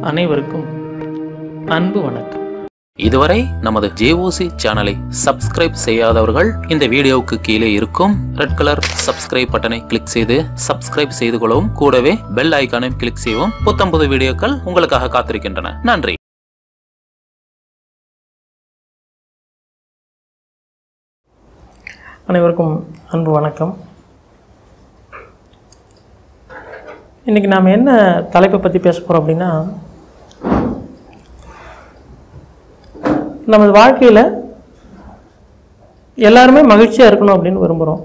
அனைவருக்கும் அன்பு வணக்கம் இதுவரை நமது ஜேஓசி சேனலை சப்ஸ்கிரைப் செய்யாதவர்கள் இந்த வீடியோவுக்கு கீழே இருக்கும் ரெட் கலர் சப்ஸ்கிரைப் பட்டனை கிளிக் செய்து சப்ஸ்கிரைப் செய்து கொள்ளவும் கூடவே பெல் ஐகானையும் கிளிக் செய்யவும் புத்தம்புது வீடியோக்கள் உங்களுக்காக காத்திருக்கின்றன நன்றி அனைவருக்கும் அன்பு வணக்கம் இன்றைக்கி நாம் என்ன தலைப்பை பற்றி பேச போகிறோம் அப்படின்னா நமது வாழ்க்கையில் எல்லாருமே மகிழ்ச்சியாக இருக்கணும் அப்படின்னு விரும்புகிறோம்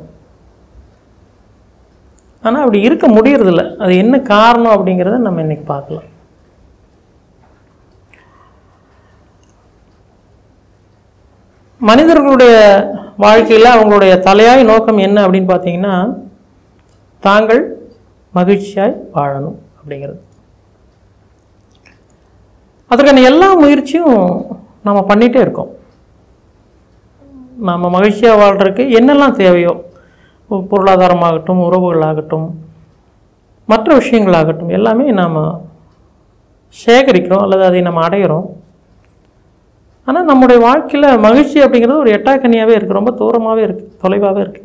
ஆனால் அப்படி இருக்க முடியறதில்ல அது என்ன காரணம் அப்படிங்கிறத நம்ம இன்றைக்கி பார்க்கலாம் மனிதர்களுடைய வாழ்க்கையில் அவங்களுடைய தலையாய் நோக்கம் என்ன அப்படின்னு பார்த்தீங்கன்னா தாங்கள் மகிழ்ச்சியாய் வாழணும் அப்படிங்கிறது அதற்கான எல்லா முயற்சியும் நம்ம பண்ணிகிட்டே இருக்கோம் நம்ம மகிழ்ச்சியாக வாழ்கிறதுக்கு என்னெல்லாம் தேவையோ பொருளாதாரமாகட்டும் உறவுகளாகட்டும் மற்ற விஷயங்களாகட்டும் எல்லாமே நாம் சேகரிக்கிறோம் அல்லது அதை நம்ம அடையிறோம் ஆனால் நம்முடைய வாழ்க்கையில் மகிழ்ச்சி அப்படிங்கிறது ஒரு எட்டாக்கனியாகவே இருக்குது ரொம்ப தூரமாகவே இருக்குது தொலைவாகவே இருக்குது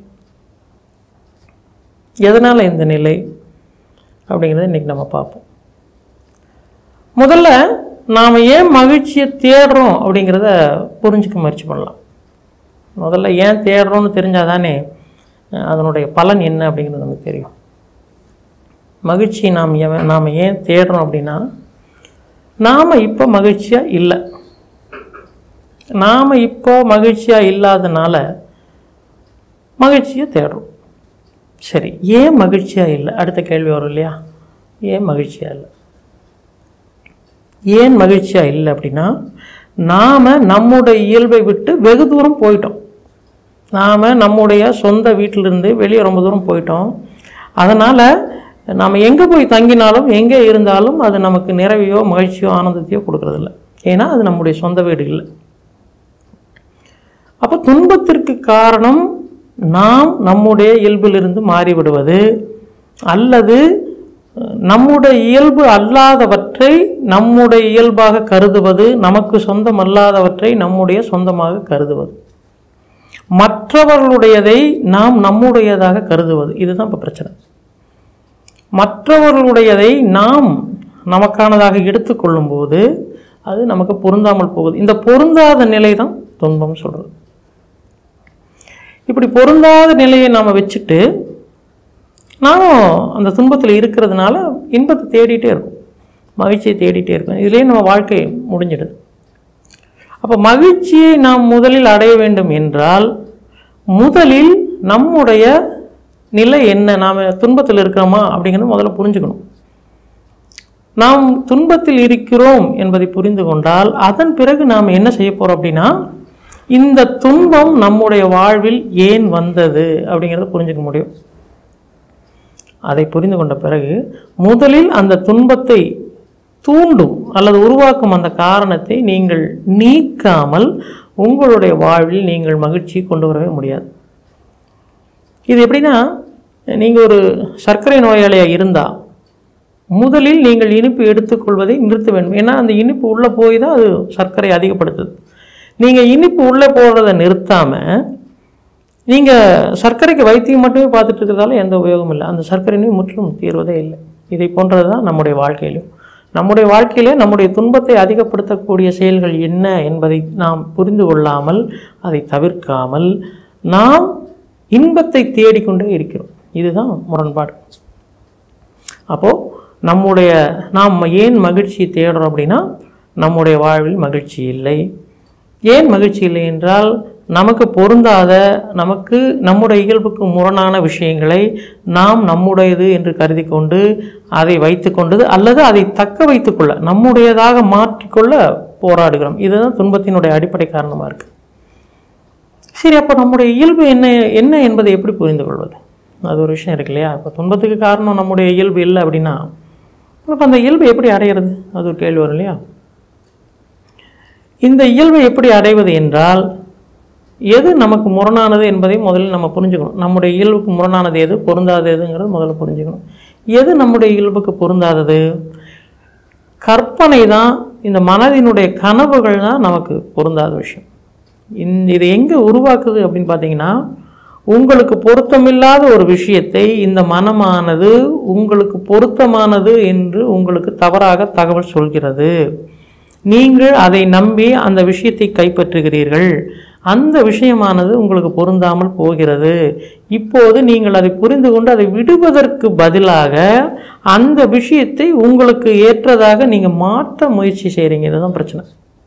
எதனால் இந்த நிலை அப்படிங்கிறத இன்றைக்கி நம்ம பார்ப்போம் முதல்ல நாம் ஏன் மகிழ்ச்சியை தேடுறோம் அப்படிங்கிறத புரிஞ்சுக்க முயற்சி பண்ணலாம் முதல்ல ஏன் தேடுறோம்னு தெரிஞ்சால் தானே அதனுடைய பலன் என்ன அப்படிங்கிறது நமக்கு தெரியும் மகிழ்ச்சி நாம் ஏன் நாம் ஏன் தேடுறோம் அப்படின்னா நாம் இப்போ மகிழ்ச்சியாக இல்லை நாம் இப்போ மகிழ்ச்சியாக இல்லாதனால மகிழ்ச்சியை தேடுறோம் சரி ஏன் மகிழ்ச்சியாக இல்லை அடுத்த கேள்வி வரும் இல்லையா ஏன் மகிழ்ச்சியாக இல்லை ஏன் மகிழ்ச்சியாக இல்லை அப்படின்னா நாம் நம்முடைய இயல்பை விட்டு வெகு தூரம் போயிட்டோம் நாம் நம்முடைய சொந்த வீட்டிலிருந்து வெளியே ரொம்ப தூரம் போயிட்டோம் அதனால் நாம் எங்கே போய் தங்கினாலும் எங்கே இருந்தாலும் அது நமக்கு நிறைவையோ மகிழ்ச்சியோ ஆனந்தத்தையோ கொடுக்கறதில்ல ஏன்னா அது நம்முடைய சொந்த வீடு இல்லை அப்போ துன்பத்திற்கு காரணம் நாம் நம்முடைய இயல்பிலிருந்து மாறிவிடுவது அல்லது நம்முடைய இயல்பு அல்லாதவற்றை நம்முடைய இயல்பாக கருதுவது நமக்கு சொந்தம் அல்லாதவற்றை நம்முடைய சொந்தமாக கருதுவது மற்றவர்களுடையதை நாம் நம்முடையதாக கருதுவது இதுதான் இப்போ பிரச்சனை மற்றவர்களுடையதை நாம் நமக்கானதாக எடுத்துக்கொள்ளும் போது அது நமக்கு பொருந்தாமல் போகுது இந்த பொருந்தாத நிலை தான் துன்பம் சொல்கிறது இப்படி பொருந்தாத நிலையை நாம் வச்சுட்டு நானும் அந்த துன்பத்தில் இருக்கிறதுனால இன்பத்தை தேடிட்டே இருக்கும் மகிழ்ச்சியை தேடிட்டே இருக்கும் இதுலேயே நம்ம வாழ்க்கை முடிஞ்சிடுது அப்போ மகிழ்ச்சியை நாம் முதலில் அடைய வேண்டும் என்றால் முதலில் நம்முடைய நிலை என்ன நாம் துன்பத்தில் இருக்கிறோமா அப்படிங்கிறத முதல்ல புரிஞ்சுக்கணும் நாம் துன்பத்தில் இருக்கிறோம் என்பதை புரிந்து கொண்டால் அதன் பிறகு நாம் என்ன செய்ய போகிறோம் அப்படின்னா இந்த துன்பம் நம்முடைய வாழ்வில் ஏன் வந்தது அப்படிங்கிறத புரிஞ்சுக்க முடியும் அதை புரிந்து கொண்ட பிறகு முதலில் அந்த துன்பத்தை தூண்டும் அல்லது உருவாக்கும் அந்த காரணத்தை நீங்கள் நீக்காமல் உங்களுடைய வாழ்வில் நீங்கள் மகிழ்ச்சி கொண்டு வரவே முடியாது இது எப்படின்னா நீங்கள் ஒரு சர்க்கரை நோயாளியாக இருந்தால் முதலில் நீங்கள் இனிப்பு எடுத்துக்கொள்வதை நிறுத்த வேண்டும் ஏன்னா அந்த இனிப்பு உள்ளே போய் தான் அது சர்க்கரை அதிகப்படுத்துது நீங்கள் இனிப்பு உள்ளே போடுறதை நிறுத்தாமல் நீங்கள் சர்க்கரைக்கு வைத்தியம் மட்டுமே பார்த்துட்டு இருக்கிறதால எந்த உபயோகமும் இல்லை அந்த சர்க்கரை நோய் முற்றிலும் தீர்வதே இல்லை இதை போன்றது தான் நம்முடைய வாழ்க்கையிலும் நம்முடைய வாழ்க்கையிலே நம்முடைய துன்பத்தை அதிகப்படுத்தக்கூடிய செயல்கள் என்ன என்பதை நாம் புரிந்து கொள்ளாமல் அதை தவிர்க்காமல் நாம் இன்பத்தை தேடிக்கொண்டே இருக்கிறோம் இதுதான் முரண்பாடு அப்போது நம்முடைய நாம் ஏன் மகிழ்ச்சி தேடுறோம் அப்படின்னா நம்முடைய வாழ்வில் மகிழ்ச்சி இல்லை ஏன் மகிழ்ச்சி இல்லை என்றால் நமக்கு பொருந்தாத நமக்கு நம்முடைய இயல்புக்கு முரணான விஷயங்களை நாம் நம்முடையது என்று கருதி கொண்டு அதை வைத்துக்கொண்டது அல்லது அதை தக்க வைத்துக்கொள்ள நம்முடையதாக மாற்றிக்கொள்ள போராடுகிறோம் இதுதான் துன்பத்தினுடைய அடிப்படை காரணமாக இருக்குது சரி அப்போ நம்முடைய இயல்பு என்ன என்ன என்பதை எப்படி புரிந்து கொள்வது அது ஒரு விஷயம் இருக்கு இல்லையா இப்போ துன்பத்துக்கு காரணம் நம்முடைய இயல்பு இல்லை அப்படின்னா அப்போ அந்த இயல்பை எப்படி அடையிறது அது ஒரு கேள்வி வரும் இல்லையா இந்த இயல்பை எப்படி அடைவது என்றால் எது நமக்கு முரணானது என்பதை முதல்ல நம்ம புரிஞ்சுக்கணும் நம்முடைய இயல்புக்கு முரணானது எது பொருந்தாதது எதுங்கிறது முதல்ல புரிஞ்சுக்கணும் எது நம்முடைய இயல்புக்கு பொருந்தாதது கற்பனை தான் இந்த மனதினுடைய கனவுகள் தான் நமக்கு பொருந்தாத விஷயம் இந்த இது எங்கே உருவாக்குது அப்படின்னு பார்த்தீங்கன்னா உங்களுக்கு பொருத்தமில்லாத ஒரு விஷயத்தை இந்த மனமானது உங்களுக்கு பொருத்தமானது என்று உங்களுக்கு தவறாக தகவல் சொல்கிறது நீங்கள் அதை நம்பி அந்த விஷயத்தை கைப்பற்றுகிறீர்கள் அந்த விஷயமானது உங்களுக்கு பொருந்தாமல் போகிறது இப்போது நீங்கள் அதை புரிந்து கொண்டு அதை விடுவதற்கு பதிலாக அந்த விஷயத்தை உங்களுக்கு ஏற்றதாக நீங்கள் மாற்ற முயற்சி செய்கிறீங்க இதுதான் பிரச்சனை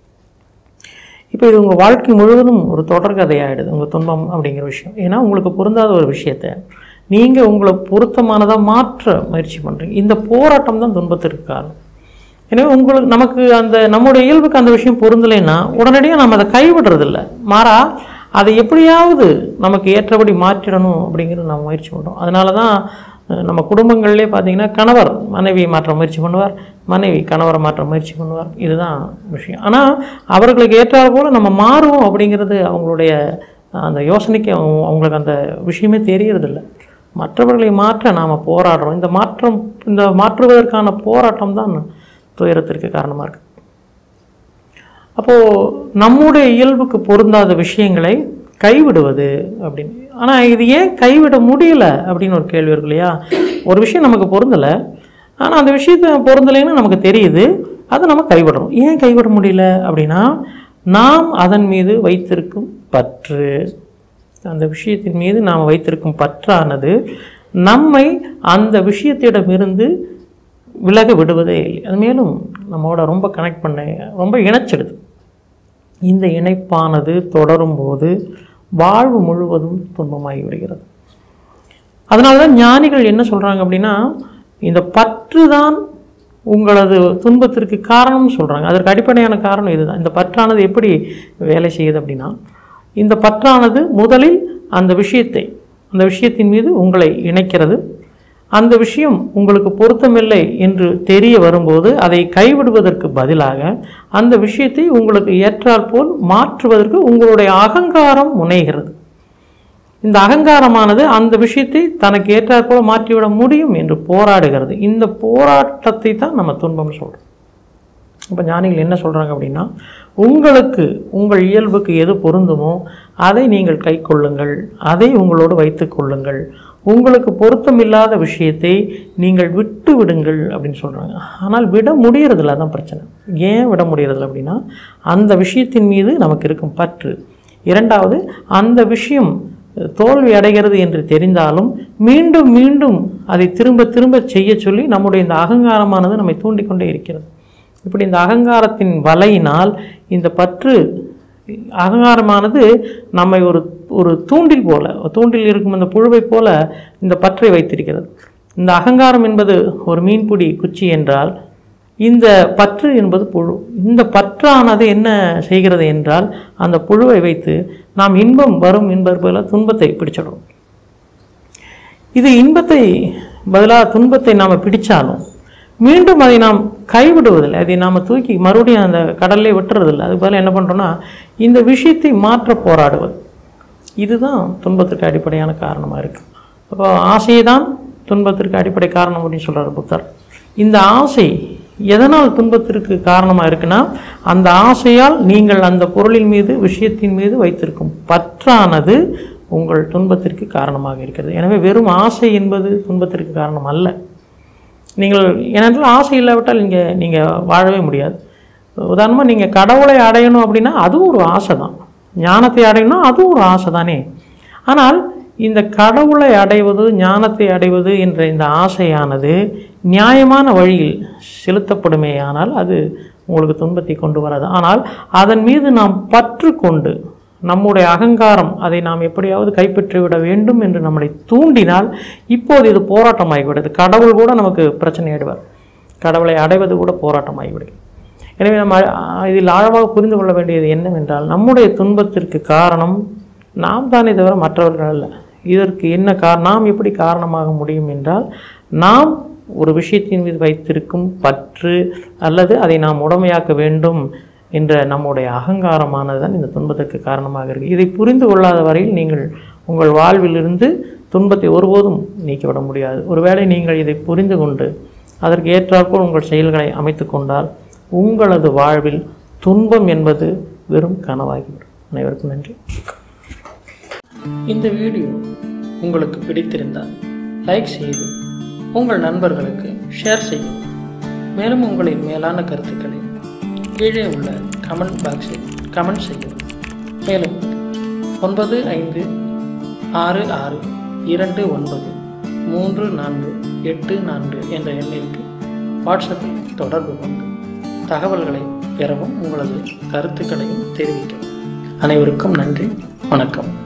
இப்போ இது உங்கள் வாழ்க்கை முழுவதும் ஒரு தொடர்கதையாகிடுது உங்கள் துன்பம் அப்படிங்கிற விஷயம் ஏன்னா உங்களுக்கு பொருந்தாத ஒரு விஷயத்தை நீங்கள் உங்களை பொருத்தமானதாக மாற்ற முயற்சி பண்ணுறீங்க இந்த போராட்டம் தான் துன்பத்திற்கு காரணம் எனவே உங்களுக்கு நமக்கு அந்த நம்முடைய இயல்புக்கு அந்த விஷயம் பொருந்தலைன்னா உடனடியாக நம்ம அதை கைவிடுறதில்ல மாறா அதை எப்படியாவது நமக்கு ஏற்றபடி மாற்றிடணும் அப்படிங்கிறது நம்ம முயற்சி பண்ணுறோம் அதனால தான் அஹ், நம்ம குடும்பங்கள்லேயே பார்த்தீங்கன்னா கணவர் மனைவியை மாற்ற முயற்சி பண்ணுவார் மனைவி கணவரை மாற்ற முயற்சி பண்ணுவார் இதுதான் விஷயம் ஆனால் அவர்களுக்கு ஏற்றாறு போல் நம்ம மாறுவோம் அப்படிங்கிறது அவங்களுடைய அந்த யோசனைக்கு அவங்க- அவங்களுக்கு அந்த விஷயமே தெரியறதில்ல மற்றவர்களை மாற்ற நாம் போராடுறோம் இந்த மாற்றம் இந்த மாற்றுவதற்கான போராட்டம் தான் துயரத்திற்கு காரணமாக இருக்குது அப்போது நம்முடைய இயல்புக்கு பொருந்தாத விஷயங்களை கைவிடுவது அப்படின்னு ஆனால் இது ஏன் கைவிட முடியல அப்படின்னு ஒரு கேள்வி இருக்கு இல்லையா ஒரு விஷயம் நமக்கு பொருந்தலை ஆனால் அந்த விஷயத்தை பொருந்தலைன்னு நமக்கு தெரியுது அதை நம்ம கைவிடுறோம் ஏன் கைவிட முடியல அப்படின்னா நாம் அதன் மீது வைத்திருக்கும் பற்று அந்த விஷயத்தின் மீது நாம் வைத்திருக்கும் பற்றானது நம்மை அந்த விஷயத்திடமிருந்து விலக விடுவதே இல்லை அது மேலும் நம்மோட ரொம்ப கனெக்ட் பண்ண ரொம்ப இணைச்சிடுது இந்த இணைப்பானது தொடரும்போது வாழ்வு முழுவதும் துன்பமாகி விடுகிறது அதனால தான் ஞானிகள் என்ன சொல்கிறாங்க அப்படின்னா இந்த பற்று தான் உங்களது துன்பத்திற்கு காரணம்னு சொல்கிறாங்க அதற்கு அடிப்படையான காரணம் இதுதான் இந்த பற்றானது எப்படி வேலை செய்யுது அப்படின்னா இந்த பற்றானது முதலில் அந்த விஷயத்தை அந்த விஷயத்தின் மீது உங்களை இணைக்கிறது அந்த விஷயம் உங்களுக்கு பொருத்தமில்லை என்று தெரிய வரும்போது அதை கைவிடுவதற்கு பதிலாக அந்த விஷயத்தை உங்களுக்கு ஏற்றால் போல் மாற்றுவதற்கு உங்களுடைய அகங்காரம் முனைகிறது இந்த அகங்காரமானது அந்த விஷயத்தை தனக்கு ஏற்றாற் போல மாற்றிவிட முடியும் என்று போராடுகிறது இந்த போராட்டத்தை தான் நம்ம துன்பம்னு சொல்கிறோம் இப்போ ஞானிகள் என்ன சொல்கிறாங்க அப்படின்னா உங்களுக்கு உங்கள் இயல்புக்கு எது பொருந்துமோ அதை நீங்கள் கை கொள்ளுங்கள் அதை உங்களோடு வைத்துக் கொள்ளுங்கள் உங்களுக்கு பொருத்தமில்லாத விஷயத்தை நீங்கள் விட்டு விடுங்கள் அப்படின்னு சொல்கிறாங்க ஆனால் விட முடியறதில்ல அதான் பிரச்சனை ஏன் விட முடியறதில்ல அப்படின்னா அந்த விஷயத்தின் மீது நமக்கு இருக்கும் பற்று இரண்டாவது அந்த விஷயம் தோல்வி அடைகிறது என்று தெரிந்தாலும் மீண்டும் மீண்டும் அதை திரும்ப திரும்ப செய்ய சொல்லி நம்முடைய இந்த அகங்காரமானது நம்மை தூண்டிக்கொண்டே இருக்கிறது இப்படி இந்த அகங்காரத்தின் வலையினால் இந்த பற்று அகங்காரமானது நம்மை ஒரு ஒரு தூண்டில் போல தூண்டில் இருக்கும் அந்த புழுவை போல இந்த பற்றை வைத்திருக்கிறது இந்த அகங்காரம் என்பது ஒரு மீன்பிடி குச்சி என்றால் இந்த பற்று என்பது புழு இந்த பற்றானது என்ன செய்கிறது என்றால் அந்த புழுவை வைத்து நாம் இன்பம் வரும் என்பது துன்பத்தை பிடிச்சிடும் இது இன்பத்தை பதிலாக துன்பத்தை நாம் பிடிச்சாலும் மீண்டும் அதை நாம் கைவிடுவதில்லை அதை நாம் தூக்கி மறுபடியும் அந்த கடல்லே விட்டுறதில்லை அதுக்கு பதிலாக என்ன பண்ணுறோன்னா இந்த விஷயத்தை மாற்ற போராடுவது இதுதான் துன்பத்திற்கு அடிப்படையான காரணமாக இருக்குது அப்போ ஆசையை தான் துன்பத்திற்கு அடிப்படை காரணம் அப்படின்னு சொல்கிறார் புத்தர் இந்த ஆசை எதனால் துன்பத்திற்கு காரணமாக இருக்குன்னா அந்த ஆசையால் நீங்கள் அந்த பொருளின் மீது விஷயத்தின் மீது வைத்திருக்கும் பற்றானது உங்கள் துன்பத்திற்கு காரணமாக இருக்கிறது எனவே வெறும் ஆசை என்பது துன்பத்திற்கு காரணம் அல்ல நீங்கள் ஏனென்றால் ஆசை இல்லாவிட்டால் இங்கே நீங்கள் வாழவே முடியாது உதாரணமாக நீங்கள் கடவுளை அடையணும் அப்படின்னா அதுவும் ஒரு ஆசை தான் ஞானத்தை அடையணும்னா அதுவும் ஒரு ஆசை தானே ஆனால் இந்த கடவுளை அடைவது ஞானத்தை அடைவது என்ற இந்த ஆசையானது நியாயமான வழியில் செலுத்தப்படுமேயானால் அது உங்களுக்கு துன்பத்தை கொண்டு வராது ஆனால் அதன் மீது நாம் பற்று கொண்டு நம்முடைய அகங்காரம் அதை நாம் எப்படியாவது கைப்பற்றிவிட வேண்டும் என்று நம்மளை தூண்டினால் இப்போது இது போராட்டமாகிவிடுது கடவுள் கூட நமக்கு பிரச்சனை ஆயிடுவார் கடவுளை அடைவது கூட போராட்டமாகிவிடும் எனவே நம்ம அ- இதில் ஆழமாக புரிந்து கொள்ள வேண்டியது என்னவென்றால் நம்முடைய துன்பத்திற்கு காரணம் நாம் தானே தவிர மற்றவர்கள் அல்ல இதற்கு என்ன காரணம் நாம் எப்படி காரணமாக முடியும் என்றால் நாம் ஒரு விஷயத்தின் மீது வைத்திருக்கும் பற்று அல்லது அதை நாம் உடமையாக்க வேண்டும் என்ற நம்முடைய அகங்காரமானது தான் இந்த துன்பத்திற்கு காரணமாக இருக்குது இதை புரிந்து கொள்ளாத வரையில் நீங்கள் உங்கள் வாழ்விலிருந்து துன்பத்தை ஒருபோதும் நீக்கிவிட முடியாது ஒருவேளை நீங்கள் இதை புரிந்து கொண்டு அதற்கு ஏற்றாற்போல் உங்கள் செயல்களை அமைத்து கொண்டால் உங்களது வாழ்வில் துன்பம் என்பது வெறும் கனவாகிவிடும் அனைவருக்கும் நன்றி இந்த வீடியோ உங்களுக்கு பிடித்திருந்தால் லைக் செய்து உங்கள் நண்பர்களுக்கு ஷேர் செய்யும் மேலும் உங்களின் மேலான கருத்துக்களை கீழே உள்ள கமெண்ட் பாக்ஸில் கமெண்ட் செய்யவும் மேலும் ஒன்பது ஐந்து ஆறு ஆறு இரண்டு ஒன்பது மூன்று நான்கு எட்டு நான்கு என்ற எண்ணிற்கு வாட்ஸ்அப்பில் தொடர்பு கொண்டு தகவல்களை பெறவும் உங்களது கருத்துக்களையும் தெரிவிக்கவும் அனைவருக்கும் நன்றி வணக்கம்